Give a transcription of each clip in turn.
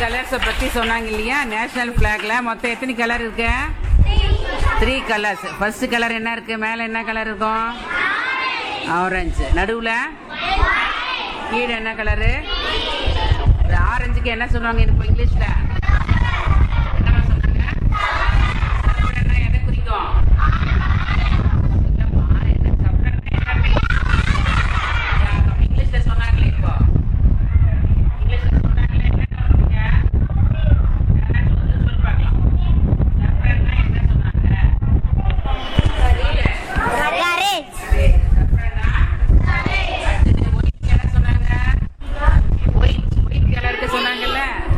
கலர்ஸை பற்றி சொன்னாங்க இல்லையா நேஷனல் ஃப்ளாக்ல மொத்தம் எத்தனை கலர் இருக்கு த்ரீ கலர்ஸ் ஃபர்ஸ்ட் கலர் என்ன இருக்கு மேலே என்ன கலர் இருக்கும் ஆரஞ்சு நடுவில் கீழே என்ன கலரு ஆரஞ்சுக்கு என்ன சொல்லுவாங்க இப்போ இங்கிலீஷில் என்னம்மா சொன்னாங்க சப்பரன்னா எதை குறிக்கும் இல்லம்மா, என்ன சப்பரன்னா என்ன? யா, நம்ம இங்கிலீஷ்ல சொன்னாங்களே இப்போ இங்கிலீஷ்ல சொன்னாங்களே என்ன சொல்றீங்க யாராச்சும் ஒருத்தர் சொல்லி பார்க்கலாம் சப்பரன்னா என்ன சொன்னாங்க தெரியல. கரேஜ் சப்பரன்னா அடுத்தது ஒயிட் என்ன சொன்னாங்க ஒயிட் ஒயிட் கலருக்கு சொன்னாங்கல்ல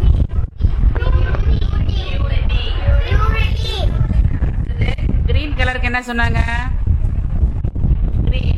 கிரீன் கலருக்கு என்ன சொன்னாங்க கிரீன்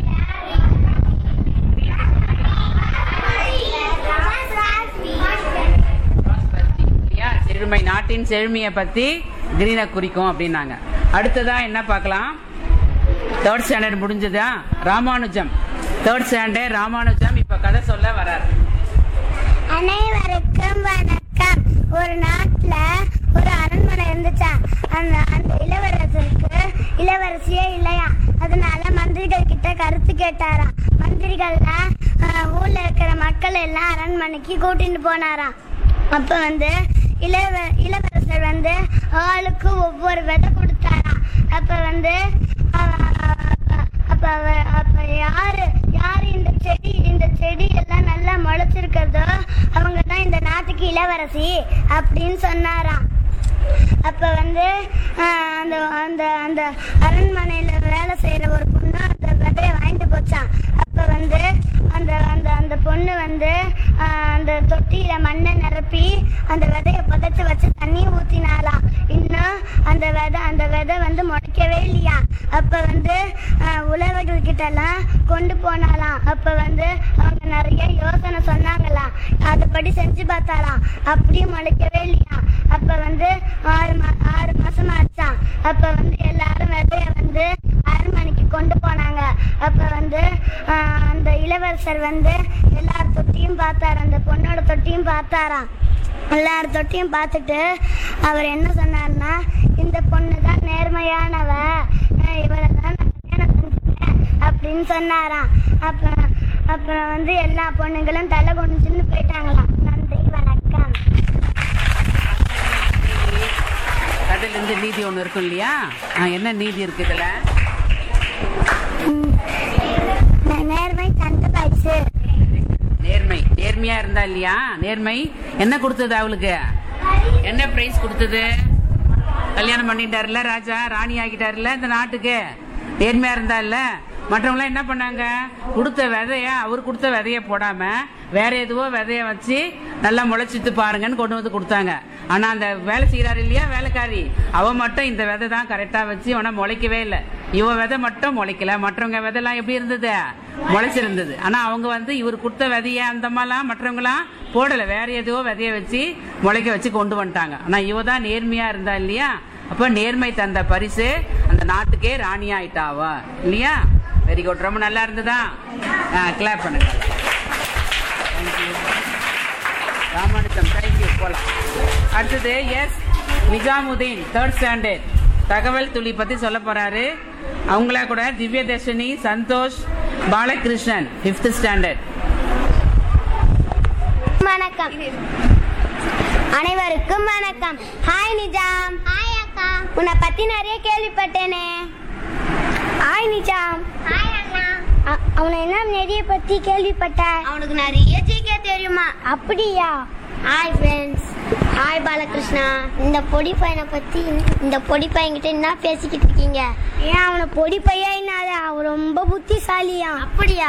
இல்லையா செழுமை நாட்டின் செழுமையை பத்தி கிரீனை குறிக்கும் அப்படின்னாங்க அடுத்ததா என்ன பார்க்கலாம் தேர்ட் ஸ்டாண்டர்ட் முடிஞ்சதா ராமானுஜம் தேர்ட் ஸ்டாண்டர்ட் ராமானுஜம் இப்ப கதை சொல்ல வரார் அனைவருக்கும் வணக்கம் ஒரு நாட்டுல ஒரு அரண்மனை இருந்துச்சா அந்த அந்த இளவரசருக்கு இளவரசியே இல்லையா அதனால மந்திரிகள் கிட்ட கருத்து கேட்டாராம் மந்திரிகள்லாம் ஆஹ், ஊர்ல இருக்கிற மக்கள் எல்லாம் அரண்மனைக்கு கூட்டிட்டு போனாராம் அப்ப வந்து இளவ இளவரசர் வந்து ஆளுக்கு ஒவ்வொரு விதை கொடுத்தாராம் அப்ப வந்து ஆஹ், அப்ப அவ- அப்ப யாரு யாரு இந்த செடி இந்த செடி எல்லாம் நல்லா முளைச்சிருக்கிறதோ அவங்க தான் இந்த நாட்டுக்கு இளவரசி அப்படின்னு சொன்னாராம் அப்ப வந்து ஆஹ், அந்த அந்த அந்த அரண்மனையில வேலை செய்யற ஒரு பொண்ணு அந்த விதைய வாங்கிட்டு போச்சான் அப்ப வந்து அந்த அந்த அந்த பொண்ணு வந்து ஆஹ், அந்த தொட்டியில மண்ணை நிரப்பி அந்த விதைய புதைச்சு வச்சு தண்ணி ஊத்தினாலாம் இன்னும் அந்த விதை அந்த விதை வந்து முளைக்கவே இல்லையா அப்ப வந்து ஆஹ், உழவர்கள் கிட்ட எல்லாம் கொண்டு போனாலாம் அப்ப வந்து அவங்க நிறைய யோசனை சொன்னாங்களாம் அதுபடி செஞ்சு பார்த்தாலாம் அப்படியும் முளைக்கவே இல்லையா அப்ப வந்து ஆறு மா- ஆறு மாசம் ஆச்சான் அப்ப வந்து எல்லாரும் விதைய வந்து அரண்மனைக்கு கொண்டு போனாங்க அப்ப வந்து ஆஹ், அந்த இளவரசர் வந்து எல்லார் தொட்டியும் பார்த்தாரு அந்த பொண்ணோட தொட்டியும் பார்த்தாராம் எல்லார் தொட்டியும் பார்த்துட்டு அவர் என்ன சொன்னார்னா இந்த பொண்ணு தான் நேர்மையானவ அஹ் இவளை தான் நான் கல்யாணம் செஞ்சுக்கிறேன் அப்படின்னு சொன்னாராம் அப்புறம் அப்புறம் வந்து எல்லா பொண்ணுங்களும் தலை குனிஞ்சுன்னு போயிட்டாங்களாம் நன்றி வணக்கம் கதையில இருந்து நீதி ஒண்ணு இருக்கும் இல்லையா ஆ, என்ன நீதி இருக்கு இதுல நே- நேர்மை தந்த பரிசு நேர்மை நேர்மையா இருந்தா இல்லையா நேர்மை என்ன கொடுத்தது அவளுக்கு என்ன பிரைஸ் கொடுத்தது கல்யாணம் பண்ணிட்டாருல ராஜா ராணி ஆகிட்டாருல இந்த நாட்டுக்கு நேர்மையா இருந்தா இல்ல மற்றவங்களாம் என்ன பண்ணாங்க கொடுத்த விதைய அவர் கொடுத்த விதைய போடாம வேற எதுவோ விதைய வச்சு நல்லா முளைச்சிட்டு பாருங்கன்னு கொண்டு வந்து கொடுத்தாங்க ஆனா அந்த வேலை செய்யறாரு இல்லையா வேலைக்காரி அவ மட்டும் இந்த விதை தான் கரெக்டா வச்சு அவனை முளைக்கவே இல்லை இவ விதை மட்டும் முளைக்கல மற்றவங்க விதைலாம் எப்படி இருந்தது முளைச்சிருந்தது ஆனா அவங்க வந்து இவர் கொடுத்த விதைய அந்த மாதிரிலாம் மற்றவங்களாம் போடல வேற எதுவோ விதைய வச்சு முளைக்க வச்சு கொண்டு வந்துட்டாங்க ஆனா இவ தான் நேர்மையா இருந்தா இல்லையா அப்ப நேர்மை தந்த பரிசு அந்த நாட்டுக்கே ராணி ஆயிட்டாவா இல்லையா வெரி குட் ரொம்ப நல்லா இருந்ததா கிளாப் பண்ணுங்க Thank you. ராமானுஜம் தேங்க்யூ போலாம் அடுத்தது எஸ் நிஜாமுதீன் தேர்ட் ஸ்டாண்டர்ட் தகவல் துளி பத்தி சொல்ல போறாரு அவங்களா கூட திவ்யதர்ஷினி சந்தோஷ் பாலகிருஷ்ணன் ஃபிஃப்த் ஸ்டாண்டர்ட் வணக்கம் அனைவருக்கும் வணக்கம் ஹாய் நிஜாம் ஹாய் அக்கா உன்னை பத்தி நிறைய கேள்விப்பட்டேனே ஹாய் நிஜாம் ஹாய் அண்ணா அவனை என்ன நிறைய பத்தி கேள்விப்பட்ட அவனுக்கு நிறைய ஜிகே தெரியுமா அப்படியா ஹாய் ஃப்ரெண்ட்ஸ் ஹாய் பாலகிருஷ்ணா இந்த பொடி பையனை பத்தி இந்த பொடி பையன்கிட்ட என்ன பேசிக்கிட்டு இருக்கீங்க ஏன் அவனை பொடி பையன் அவன் ரொம்ப புத்திசாலியா அப்படியா